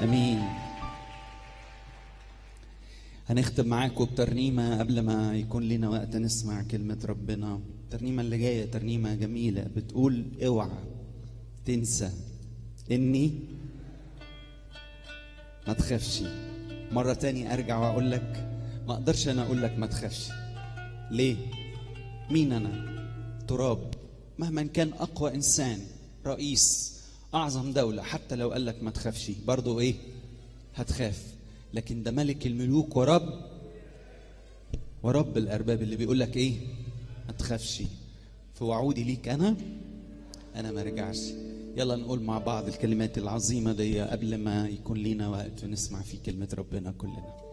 امين هنختم معاكم بترنيمة قبل ما يكون لنا وقت نسمع كلمة ربنا الترنيمة اللي جاية ترنيمة جميلة بتقول اوعى تنسى اني ما تخافش مرة تاني ارجع واقول لك ما اقدرش انا اقول لك ما تخافش ليه مين انا تراب مهما كان اقوى انسان رئيس اعظم دولة حتى لو قال لك ما تخافش برضو ايه هتخاف لكن ده ملك الملوك ورب ورب الارباب اللي بيقول لك ايه ما تخافش في وعودي ليك انا انا ما رجعش يلا نقول مع بعض الكلمات العظيمه دي قبل ما يكون لينا وقت ونسمع فيه كلمه ربنا كلنا